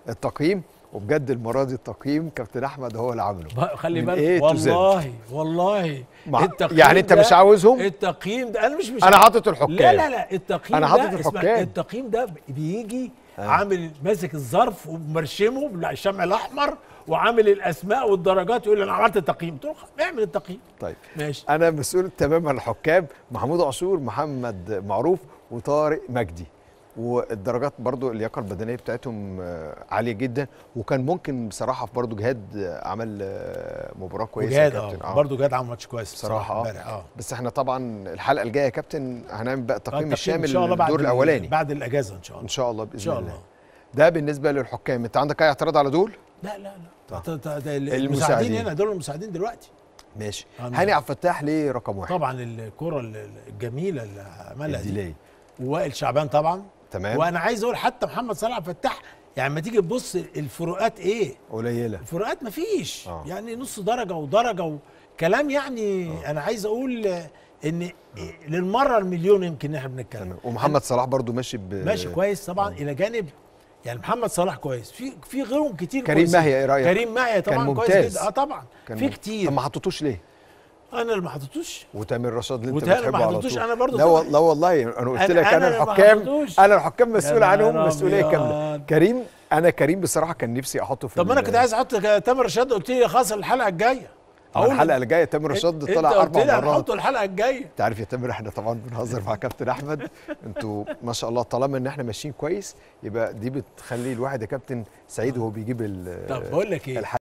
التقييم وبجد المره دي التقييم كابتن احمد هو اللي عامله بقى خلي من بالك A to Z. والله والله مع- التقييم يعني انت ده- مش عاوزهم التقييم ده انا مش مش انا عاوز- حاطط الحكام لا لا لا التقييم أنا ده حاطط اسمع، الحكام. التقييم ده بيجي آه. عامل ماسك الظرف ومرشمه بالشمع الاحمر وعامل الاسماء والدرجات يقول لي انا عملت التقييم قلت له اعمل التقييم طيب ماشي انا مسؤول تماما عن الحكام محمود عاشور محمد معروف وطارق مجدي والدرجات برضو اللياقه البدنيه بتاعتهم آه، عاليه جدا وكان ممكن بصراحه في برضو جهاد آه، عمل آه، مباراه كويسه يا وجاد كابتن اه برضه جاد عمل ماتش كويس بصراحه اه امبارح اه بس احنا طبعا الحلقه الجايه يا كابتن هنعمل بقى آه، التقييم التقييم الشامل ان شاء الله بعد للدور ال- الاولاني بعد الاجازه ان شاء ان الله شاء الله باذن ان شاء الله الله ده بالنسبه للحكام انت عندك اي اعتراض على دول لا لا لا طب. ط- ط- ده المساعدين المساعدين. هنا دول المساعدين دلوقتي ماشي عندك. هاني عبد الفتاح ليه رقم واحد طبعا الكره ال- الجميله اللي عملها دي الديلي ووائل شعبان طبعا تمام وانا عايز اقول حتى محمد صلاح عبد الفتاح يعني لما تيجي تبص الفروقات ايه قليله الفروقات مفيش آه. يعني نص درجه ودرجه وكلام يعني انا عايز اقول آه، ان للمره المليون يمكن احنا بنتكلم تمام ومحمد صلاح برضو ماشي ب ماشي كويس طبعا الى جانب يعني محمد صلاح كويس في في غيرهم كتير كريم كويسين. ماهي ايه رايك كريم ماهي طبعا كان كويس ممتاز. جدا اه طبعا كان في مم- كتير طب ما حطيتوش ليه انا اللي ما حطيتوش وتامر رشاد اللي انت وتامر ما بتحبه على حطيتوش، طول أنا برضو لا, طبعا. و... لا والله انا قلت أنا- لك انا, أنا اللي ما الحكام حطيتوش. انا الحكام مسؤول يا عنهم نهار مسؤوليه كامله أبيض. كريم انا كريم بصراحه كان نفسي احطه في طب ما انا ال- كنت عايز احط تامر رشاد قلت لي خلاص الحلقه الجايه أقول الحلقه اللي جايه تامر رشاد انت طلع قلت اربع لي مرات هنحطه الحلقه الجايه انت عارف يا تامر احنا طبعا بنهزر مع كابتن احمد انتوا ما شاء الله طالما ان احنا ماشيين كويس يبقى دي بتخلي الواحد يا كابتن سعيد وهو بيجيب ال- طب بقول لك ايه الحلقة